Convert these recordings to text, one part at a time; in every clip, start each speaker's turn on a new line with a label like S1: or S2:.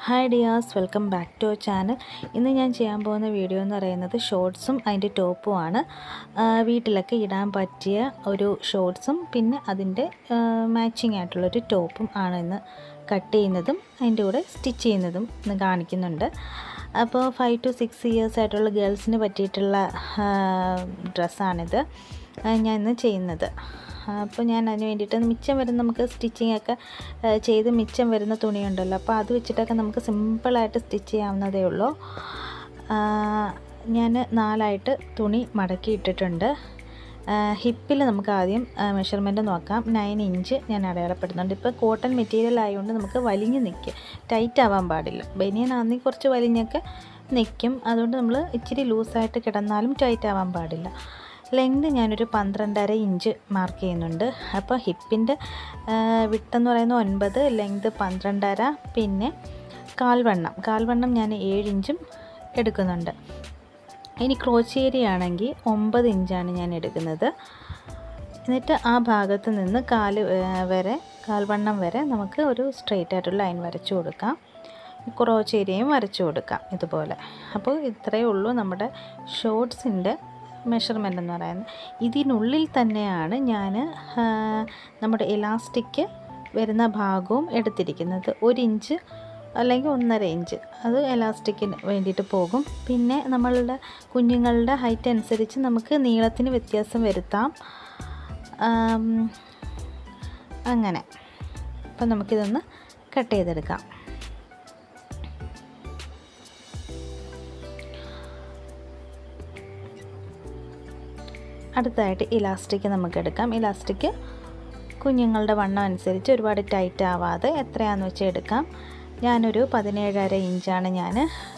S1: hi dears welcome back to our channel ഇന്ന് ഞാൻ ചെയ്യാൻ പോകുന്ന വീഡിയോ എന്ന് പറയുന്നത് ഷോർട്സും അതിൻ്റെ ടോപ്പുമാണ് വീട്ടിലൊക്കെ ഇടാൻ പറ്റിയ ഒരു ഷോർട്സും പിന്നെ അതിൻ്റെ മാച്ചിങ് ആയിട്ടുള്ളൊരു ടോപ്പും ആണ് ഇന്ന് കട്ട് ചെയ്യുന്നതും അതിൻ്റെ കൂടെ സ്റ്റിച്ച് ചെയ്യുന്നതും ഇന്ന് കാണിക്കുന്നുണ്ട് അപ്പോൾ ഫൈവ് ടു സിക്സ് ഇയേഴ്സ് ആയിട്ടുള്ള ഗേൾസിന് പറ്റിയിട്ടുള്ള ഡ്രസ്സാണിത് ഞാൻ ഇന്ന് ചെയ്യുന്നത് അപ്പോൾ ഞാൻ അതിന് വേണ്ടിയിട്ട് മിച്ചം വരുന്ന നമുക്ക് സ്റ്റിച്ചിങ് ഒക്കെ ചെയ്ത് മിച്ചം വരുന്ന തുണിയുണ്ടല്ലോ അപ്പോൾ അത് വെച്ചിട്ടൊക്കെ നമുക്ക് സിമ്പിളായിട്ട് സ്റ്റിച്ച് ചെയ്യാവുന്നതേ ഉള്ളൂ ഞാൻ നാലായിട്ട് തുണി മടക്കി ഇട്ടിട്ടുണ്ട് ഹിപ്പിൽ നമുക്ക് ആദ്യം മെഷർമെൻറ്റ് നോക്കാം നയൻ ഇഞ്ച് ഞാൻ അടയാളപ്പെടുന്നുണ്ട് ഇപ്പോൾ കോട്ടൺ മെറ്റീരിയൽ ആയതുകൊണ്ട് നമുക്ക് വലിഞ്ഞ് നിൽക്കും ടൈറ്റ് ആവാൻ പാടില്ല ബനിയനാണെങ്കിൽ കുറച്ച് വലിഞ്ഞൊക്കെ നിൽക്കും അതുകൊണ്ട് നമ്മൾ ഇച്ചിരി ലൂസായിട്ട് കിടന്നാലും ടൈറ്റ് ആവാൻ പാടില്ല ലെങ്ത് ഞാനൊരു പന്ത്രണ്ടര ഇഞ്ച് മാർക്ക് ചെയ്യുന്നുണ്ട് അപ്പോൾ ഹിപ്പിൻ്റെ വിട്ടെന്ന് പറയുന്നത് ഒൻപത് ലെങ്ത് പന്ത്രണ്ടര പിന്നെ കാൽവണ്ണം കാൽവണ്ണം ഞാൻ ഏഴ് ഇഞ്ചും എടുക്കുന്നുണ്ട് ഇനി ക്രോച്ചേരി ആണെങ്കിൽ ഒമ്പത് ഇഞ്ചാണ് ഞാൻ എടുക്കുന്നത് എന്നിട്ട് ആ ഭാഗത്ത് നിന്ന് കാല് വരെ കാൽവണ്ണം വരെ നമുക്ക് ഒരു സ്ട്രെയിറ്റ് ആയിട്ടുള്ള ലൈൻ വരച്ചു കൊടുക്കാം ക്രോച്ചേരിയും വരച്ചു കൊടുക്കാം ഇതുപോലെ അപ്പോൾ ഇത്രയേ ഉള്ളൂ നമ്മുടെ ഷോർട്സിൻ്റെ മെഷർമെൻ്റ് എന്ന് പറയുന്നത് ഇതിനുള്ളിൽ തന്നെയാണ് ഞാൻ നമ്മുടെ ഇലാസ്റ്റിക് വരുന്ന ഭാഗവും എടുത്തിരിക്കുന്നത് ഒരു ഇഞ്ച് അല്ലെങ്കിൽ ഒന്നര ഇഞ്ച് അത് എലാസ്റ്റിക്കിന് വേണ്ടിയിട്ട് പോകും പിന്നെ നമ്മളുടെ കുഞ്ഞുങ്ങളുടെ ഹൈറ്റ് അനുസരിച്ച് നമുക്ക് നീളത്തിന് വ്യത്യാസം വരുത്താം അങ്ങനെ അപ്പം നമുക്കിതൊന്ന് കട്ട് ചെയ്തെടുക്കാം അടുത്തതായിട്ട് ഇലാസ്റ്റിക് നമുക്ക് എടുക്കാം ഇലാസ്റ്റിക് കുഞ്ഞുങ്ങളുടെ വണ്ണം അനുസരിച്ച് ഒരുപാട് ടൈറ്റ് ആവാതെ എത്രയാണെന്ന് വെച്ചാൽ എടുക്കാം ഞാനൊരു പതിനേഴര ഇഞ്ചാണ് ഞാൻ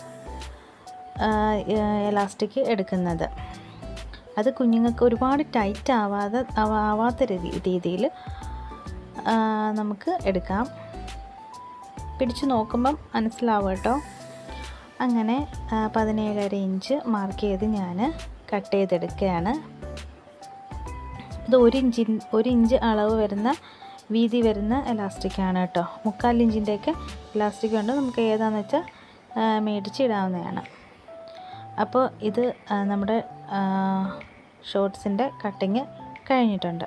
S1: എലാസ്റ്റിക് എടുക്കുന്നത് അത് കുഞ്ഞുങ്ങൾക്ക് ഒരുപാട് ടൈറ്റ് ആവാതെ ആവാത്ത രീതിയിൽ നമുക്ക് എടുക്കാം പിടിച്ച് നോക്കുമ്പം മനസ്സിലാവും കേട്ടോ അങ്ങനെ പതിനേഴര ഇഞ്ച് മാർക്ക് ചെയ്ത് ഞാൻ കട്ട് ചെയ്തെടുക്കുകയാണ് ഇത് ഒരു ഇഞ്ചി ഒരു ഇഞ്ച് അളവ് വരുന്ന വീതി വരുന്ന എലാസ്റ്റിക്കാണ് കേട്ടോ മുക്കാൽ ഇഞ്ചിൻ്റെയൊക്കെ ഇലാസ്റ്റിക് ഉണ്ട് നമുക്ക് ഏതാണെന്ന് വെച്ചാൽ മേടിച്ച് ഇടാവുന്നതാണ് അപ്പോൾ ഇത് നമ്മുടെ ഷോർട്സിൻ്റെ കട്ടിങ് കഴിഞ്ഞിട്ടുണ്ട്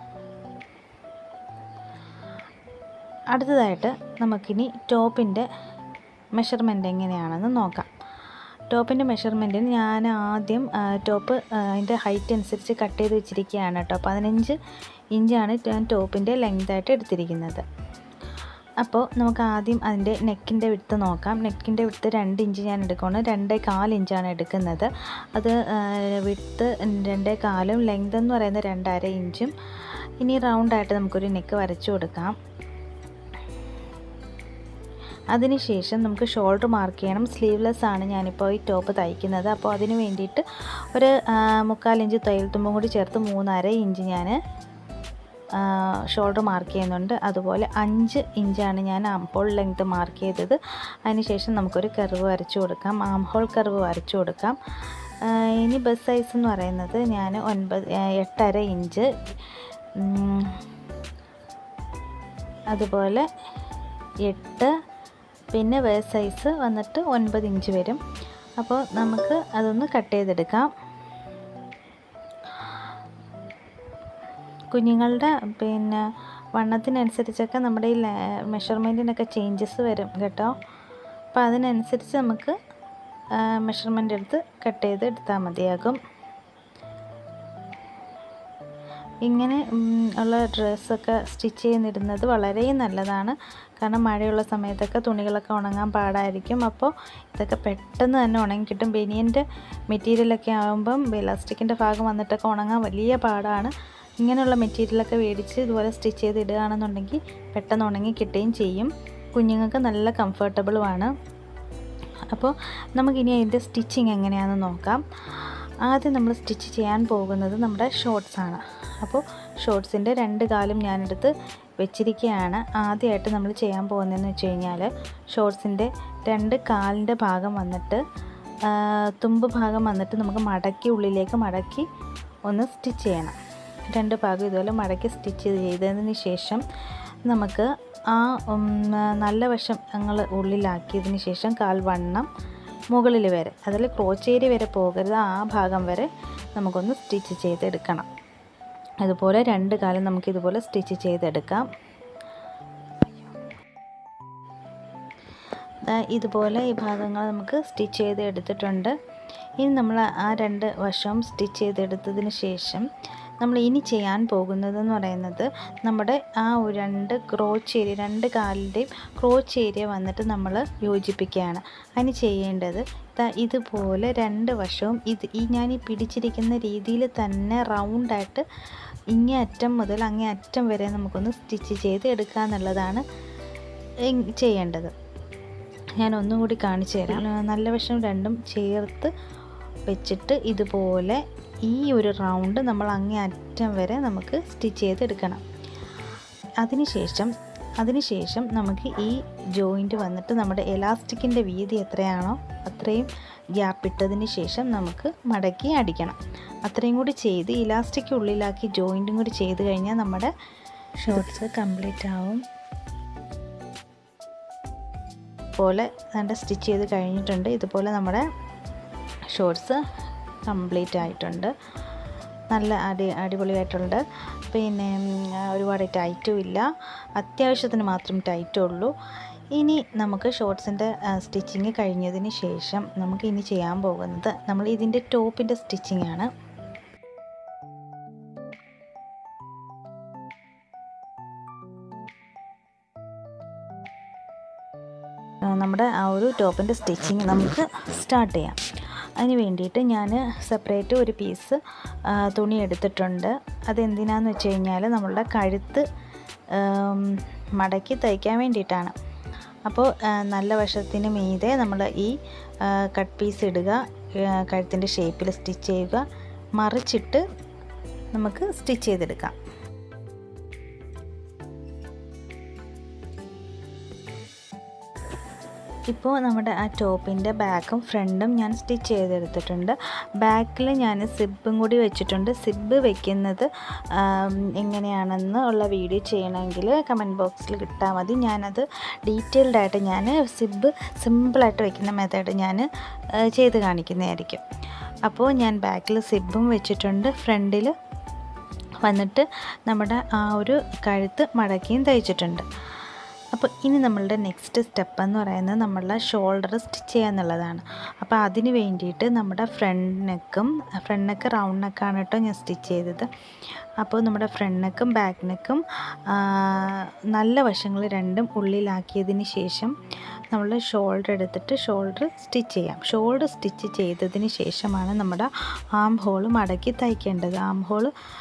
S1: അടുത്തതായിട്ട് നമുക്കിനി ടോപ്പിൻ്റെ മെഷർമെൻറ്റ് എങ്ങനെയാണെന്ന് നോക്കാം ടോപ്പിൻ്റെ മെഷർമെൻറ്റിന് ഞാൻ ആദ്യം ടോപ്പ് അതിൻ്റെ ഹൈറ്റ് അനുസരിച്ച് കട്ട് ചെയ്ത് വെച്ചിരിക്കുകയാണ് കേട്ടോ പതിനഞ്ച് ഇഞ്ചാണ് ഞാൻ ടോപ്പിൻ്റെ ലെങ്തായിട്ട് എടുത്തിരിക്കുന്നത് അപ്പോൾ നമുക്ക് ആദ്യം അതിൻ്റെ നെക്കിൻ്റെ വിടുത്ത് നോക്കാം നെക്കിൻ്റെ വിടുത്ത് രണ്ട് ഇഞ്ച് ഞാൻ എടുക്കണം രണ്ടേ കാൽ ഇഞ്ചാണ് എടുക്കുന്നത് അത് വിടുത്ത് രണ്ടേ കാലും ലെങ്ത് എന്ന് പറയുന്നത് രണ്ടര ഇഞ്ചും ഇനി റൗണ്ടായിട്ട് നമുക്കൊരു നെക്ക് വരച്ചു കൊടുക്കാം അതിനുശേഷം നമുക്ക് ഷോൾഡർ മാർക്ക് ചെയ്യണം സ്ലീവ്ലെസ് ആണ് ഞാനിപ്പോൾ ഈ ടോപ്പ് തയ്ക്കുന്നത് അപ്പോൾ അതിന് വേണ്ടിയിട്ട് ഒരു മുക്കാൽ ഇഞ്ച് തയ്യൽ തുമ്പും കൂടി ചേർത്ത് മൂന്നര ഇഞ്ച് ഞാൻ ഷോൾഡർ മാർക്ക് ചെയ്യുന്നുണ്ട് അതുപോലെ അഞ്ച് ഇഞ്ചാണ് ഞാൻ ആം ഹോൾ ലെങ്ത് മാർക്ക് ചെയ്തത് അതിനുശേഷം നമുക്കൊരു കർവ് വരച്ചു കൊടുക്കാം ആം ഹോൾ കർവ് വരച്ചു കൊടുക്കാം ഇനി ബസ് സൈസ് എന്ന് പറയുന്നത് ഞാൻ ഒൻപത് എട്ടര ഇഞ്ച് അതുപോലെ എട്ട് പിന്നെ വേ സൈസ് വന്നിട്ട് ഒൻപത് ഇഞ്ച് വരും അപ്പോൾ നമുക്ക് അതൊന്ന് കട്ട് ചെയ്തെടുക്കാം കുഞ്ഞുങ്ങളുടെ പിന്നെ വണ്ണത്തിനനുസരിച്ചൊക്കെ നമ്മുടെ ഈ മെഷർമെൻറ്റിനൊക്കെ ചേഞ്ചസ് വരും കേട്ടോ അപ്പോൾ അതിനനുസരിച്ച് നമുക്ക് മെഷർമെൻ്റ് എടുത്ത് കട്ട് ചെയ്ത് എടുത്താൽ മതിയാകും ഇങ്ങനെ ഉള്ള ഡ്രസ്സൊക്കെ സ്റ്റിച്ച് ചെയ്യുന്നിടുന്നത് വളരെ നല്ലതാണ് കാരണം മഴയുള്ള സമയത്തൊക്കെ തുണികളൊക്കെ ഉണങ്ങാൻ പാടായിരിക്കും അപ്പോൾ ഇതൊക്കെ പെട്ടെന്ന് തന്നെ ഉണങ്ങി കിട്ടും ബനിയൻ്റെ മെറ്റീരിയലൊക്കെ ആകുമ്പം ഇലാസ്റ്റിക്കിൻ്റെ ഭാഗം വന്നിട്ടൊക്കെ ഉണങ്ങാൻ വലിയ പാടാണ് ഇങ്ങനെയുള്ള മെറ്റീരിയലൊക്കെ മേടിച്ച് ഇതുപോലെ സ്റ്റിച്ച് ചെയ്ത് ഇടുകയാണെന്നുണ്ടെങ്കിൽ പെട്ടെന്ന് ഉണങ്ങി കിട്ടുകയും ചെയ്യും കുഞ്ഞുങ്ങൾക്ക് നല്ല കംഫർട്ടബിളുമാണ് അപ്പോൾ നമുക്കിനി അതിൻ്റെ സ്റ്റിച്ചിങ് എങ്ങനെയാണെന്ന് നോക്കാം ആദ്യം നമ്മൾ സ്റ്റിച്ച് ചെയ്യാൻ പോകുന്നത് നമ്മുടെ ഷോർട്സാണ് അപ്പോൾ ഷോർട്സിൻ്റെ രണ്ട് കാലും ഞാനെടുത്ത് വെച്ചിരിക്കുകയാണ് ആദ്യമായിട്ട് നമ്മൾ ചെയ്യാൻ പോകുന്നതെന്ന് വെച്ച് കഴിഞ്ഞാൽ ഷോർട്സിൻ്റെ രണ്ട് കാലിൻ്റെ ഭാഗം വന്നിട്ട് തുമ്പ് ഭാഗം വന്നിട്ട് നമുക്ക് മടക്കി ഉള്ളിലേക്ക് മടക്കി ഒന്ന് സ്റ്റിച്ച് ചെയ്യണം രണ്ട് ഭാഗം ഇതുപോലെ മടക്കി സ്റ്റിച്ച് ചെയ്തതിന് ശേഷം നമുക്ക് ആ ഉം, നല്ല വശം ഞങ്ങൾ ഉള്ളിലാക്കിയതിന് ശേഷം കാൽവണ്ണം മുകളിൽ വരെ അതിൽ ക്രോച്ചേരി വരെ പോകരുത് ആ ഭാഗം വരെ നമുക്കൊന്ന് സ്റ്റിച്ച് ചെയ്തെടുക്കണം അതുപോലെ രണ്ട് കാലം നമുക്ക് ഇതുപോലെ സ്റ്റിച്ച് ചെയ്തെടുക്കാം ദാ ഇതുപോലെ ഈ ഭാഗങ്ങൾ നമുക്ക് സ്റ്റിച്ച് ചെയ്ത് എടുത്തിട്ടുണ്ട് ഇനി നമ്മൾ ആ രണ്ട് വശവും സ്റ്റിച്ച് ചെയ്തെടുത്തതിന് ശേഷം നമ്മൾ ഇനി ചെയ്യാൻ പോകുന്നതെന്ന് പറയുന്നത് നമ്മുടെ ആ ഒരു രണ്ട് ക്രോച്ച് ഏരിയ രണ്ട് കാലിൻ്റെയും ക്രോച്ച് ഏരിയ വന്നിട്ട് നമ്മൾ യോജിപ്പിക്കുകയാണ് അതിന് ചെയ്യേണ്ടത് ദാ ഇതുപോലെ രണ്ട് വശവും ഇത് ഈ ഞാൻ ഈ പിടിച്ചിരിക്കുന്ന രീതിയിൽ തന്നെ റൗണ്ടായിട്ട് ഇങ്ങേ അറ്റം മുതൽ അങ്ങേ അറ്റം വരെ നമുക്കൊന്ന് സ്റ്റിച്ച് ചെയ്ത് എടുക്കുക എന്നുള്ളതാണ് ഇ- ചെയ്യേണ്ടത് ഞാൻ ഒന്നും കൂടി കാണിച്ചു തരാം നല്ല വശം രണ്ടും ചേർത്ത് വെച്ചിട്ട് ഇതുപോലെ ഈ ഒരു റൗണ്ട് നമ്മൾ അങ്ങേ അറ്റം വരെ നമുക്ക് സ്റ്റിച്ച് ചെയ്തെടുക്കണം അതിനുശേഷം അതിനുശേഷം നമുക്ക് ഈ ജോയിൻറ്റ് വന്നിട്ട് നമ്മുടെ എലാസ്റ്റിക്കിൻ്റെ വീതി എത്രയാണോ അത്രയും ഗ്യാപ്പ് ഇട്ടതിന് ശേഷം നമുക്ക് മടക്കി അടിക്കണം അത്രയും കൂടി ചെയ്ത് ഇലാസ്റ്റിക് ഉള്ളിലാക്കി ജോയിൻറ്റും കൂടി ചെയ്ത് കഴിഞ്ഞാൽ നമ്മുടെ ഷോർട്ട്സ് കംപ്ലീറ്റ് ആവും പോലെ നല്ല സ്റ്റിച്ച് ചെയ്ത് കഴിഞ്ഞിട്ടുണ്ട് ഇതുപോലെ നമ്മുടെ ഷോർട്സ് കംപ്ലീറ്റ് ആയിട്ടുണ്ട് നല്ല അടി അടിപൊളിയായിട്ടുണ്ട് പിന്നെ ഉം, ഒരുപാട് ടൈറ്റും ഇല്ല അത്യാവശ്യത്തിന് മാത്രം ടൈറ്റേ ഉള്ളൂ ഇനി നമുക്ക് ഷോർട്സിൻ്റെ സ്റ്റിച്ചിങ് കഴിഞ്ഞതിന് ശേഷം നമുക്ക് ഇനി ചെയ്യാൻ പോകുന്നത് നമ്മൾ ഇതിൻ്റെ ടോപ്പിൻ്റെ സ്റ്റിച്ചിങ് ആണ് ആ, നമ്മുടെ ആ ഒരു ടോപ്പിൻ്റെ സ്റ്റിച്ചിങ് നമുക്ക് സ്റ്റാർട്ട് ചെയ്യാം അതിന് വേണ്ടിയിട്ട് ഞാൻ സെപ്പറേറ്റ് ഒരു പീസ് ആ, തുണി എടുത്തിട്ടുണ്ട് അതെന്തിനാന്ന് വെച്ച് കഴിഞ്ഞാൽ നമ്മളുടെ കഴുത്ത് ആം, മടക്കി തയ്ക്കാൻ വേണ്ടിയിട്ടാണ് അപ്പോൾ ആ, നല്ല വശത്തിന് മീതെ നമ്മൾ ഈ കട്ട് പീസ് ഇടുക ആ, കഴുത്തിൻ്റെ ഷേപ്പിൽ സ്റ്റിച്ച് ചെയ്യുക മറിച്ചിട്ട് നമുക്ക് സ്റ്റിച്ച് ചെയ്തെടുക്കാം ഇപ്പോൾ നമ്മുടെ ആ ടോപ്പിൻ്റെ ബാക്കും ഫ്രണ്ടും ഞാൻ സ്റ്റിച്ച് ചെയ്തെടുത്തിട്ടുണ്ട് ബാക്കിൽ ഞാൻ സിബും കൂടി വെച്ചിട്ടുണ്ട് സിബ് വെക്കുന്നത് ആം, എങ്ങനെയാണെന്ന് ഉള്ള വീഡിയോ ചെയ്യണമെങ്കിൽ കമൻറ്റ് ബോക്സിൽ കിട്ടാൽ മതി ഞാനത് ഡീറ്റെയിൽഡ് ആയിട്ട് ഞാൻ സിബ് സിമ്പിളായിട്ട് വെക്കുന്ന മെത്തേഡ് ഞാൻ ആ, ചെയ്ത് കാണിക്കുന്നതായിരിക്കും അപ്പോൾ ഞാൻ ബാക്കിൽ സിബും വെച്ചിട്ടുണ്ട് ഫ്രണ്ടിൽ വന്നിട്ട് നമ്മുടെ ആ ഒരു കഴുത്ത് മടക്കിയും തയ്ച്ചിട്ടുണ്ട് അപ്പോൾ ഇനി നമ്മളുടെ നെക്സ്റ്റ് സ്റ്റെപ്പ് എന്ന് പറയുന്നത് നമ്മളുടെ ഷോൾഡർ സ്റ്റിച്ച് ചെയ്യുക എന്നുള്ളതാണ് അപ്പോൾ അതിന് വേണ്ടിയിട്ട് നമ്മുടെ ഫ്രണ്ട് നെക്കും ഫ്രണ്ട് നെക്ക് റൗണ്ട് നെക്കാണ് കേട്ടോ ഞാൻ സ്റ്റിച്ച് ചെയ്തത് അപ്പോൾ നമ്മുടെ ഫ്രണ്ട് നെക്കും ബാക്ക് നെക്കും നല്ല വശങ്ങൾ രണ്ടും ഉള്ളിലാക്കിയതിന് ശേഷം നമ്മൾ ഷോൾഡർ എടുത്തിട്ട് ഷോൾഡർ സ്റ്റിച്ച് ചെയ്യാം ഷോൾഡർ സ്റ്റിച്ച് ചെയ്തതിന് ശേഷമാണ് നമ്മുടെ ആം ഹോൾ മടക്കി തയ്ക്കേണ്ടത് ആം ഹോൾ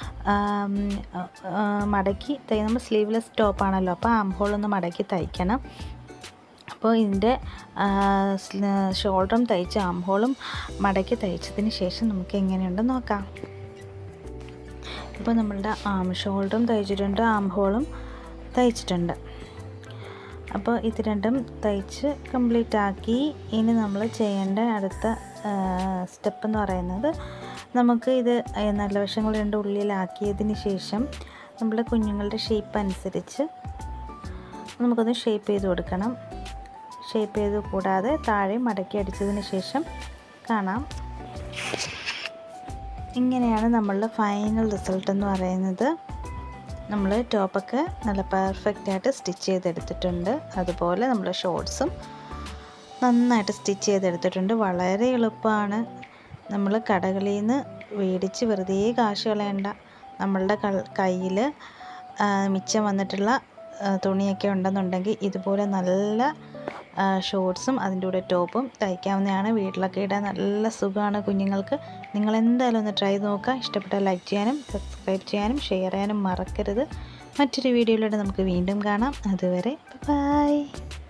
S1: മടക്കി തൈ നമ്മൾ സ്ലീവ്ലെസ് ടോപ്പാണല്ലോ അപ്പോൾ ആം ഹോൾ ഒന്ന് മടക്കി തയ്ക്കണം അപ്പോൾ ഇതിൻ്റെ ഷോൾഡറും തയ്ച്ച് ആം ഹോളും മടക്കി തയ്ച്ചതിന് ശേഷം നമുക്ക് എങ്ങനെയുണ്ടെന്ന് നോക്കാം ഇപ്പോൾ നമ്മളുടെ ആം ഷോൾഡറും തയ്ച്ചിട്ടുണ്ട് ആം ഹോളും തയ്ച്ചിട്ടുണ്ട് അപ്പോൾ ഇത് രണ്ടും തയ്ച്ച് കംപ്ലീറ്റ് ആക്കി ഇനി നമ്മൾ ചെയ്യേണ്ട അടുത്ത സ്റ്റെപ്പ് എന്ന് പറയുന്നത് നമുക്ക് ഇത് നല്ല വശങ്ങൾ രണ്ട് ഉള്ളിലാക്കിയതിന് ശേഷം നമ്മുടെ കുഞ്ഞുങ്ങളുടെ ഷേപ്പ് അനുസരിച്ച് നമുക്കൊന്ന് ഷേപ്പ് ചെയ്ത് കൊടുക്കണം ഷേപ്പ് ചെയ്ത് കൂടാതെ താഴെ മടക്കി അടിച്ചതിന് ശേഷം കാണാം ഇങ്ങനെയാണ് നമ്മളുടെ ഫൈനൽ റിസൾട്ട് എന്ന് പറയുന്നത് നമ്മൾ ടോപ്പൊക്കെ നല്ല പെർഫെക്റ്റ് ആയിട്ട് സ്റ്റിച്ച് ചെയ്തെടുത്തിട്ടുണ്ട് അതുപോലെ നമ്മുടെ ഷോർട്സും നന്നായിട്ട് സ്റ്റിച്ച് ചെയ്തെടുത്തിട്ടുണ്ട് വളരെ എളുപ്പമാണ് നമ്മൾ കടകളിൽ നിന്ന് മേടിച്ച് വെറുതെ കാശ് കളയണ്ട നമ്മളുടെ കയ്യിൽ മിച്ചം വന്നിട്ടുള്ള ആ, തുണിയൊക്കെ ഉണ്ടെന്നുണ്ടെങ്കിൽ ഇതുപോലെ നല്ല ഷോർട്സും അതിൻ്റെ കൂടെ ടോപ്പും തയ്ക്കാവുന്നതാണ് വീട്ടിലൊക്കെ ഇടാൻ നല്ല സുഖമാണ് കുഞ്ഞുങ്ങൾക്ക് നിങ്ങൾ എന്തായാലും ഒന്ന് ട്രൈ നോക്കുക ഇഷ്ടപ്പെട്ടാൽ ലൈക്ക് ചെയ്യാനും സബ്സ്ക്രൈബ് ചെയ്യാനും ഷെയർ ചെയ്യാനും മറക്കരുത് മറ്റൊരു വീഡിയോയിലൂടെ നമുക്ക് വീണ്ടും കാണാം അതുവരെ ബൈ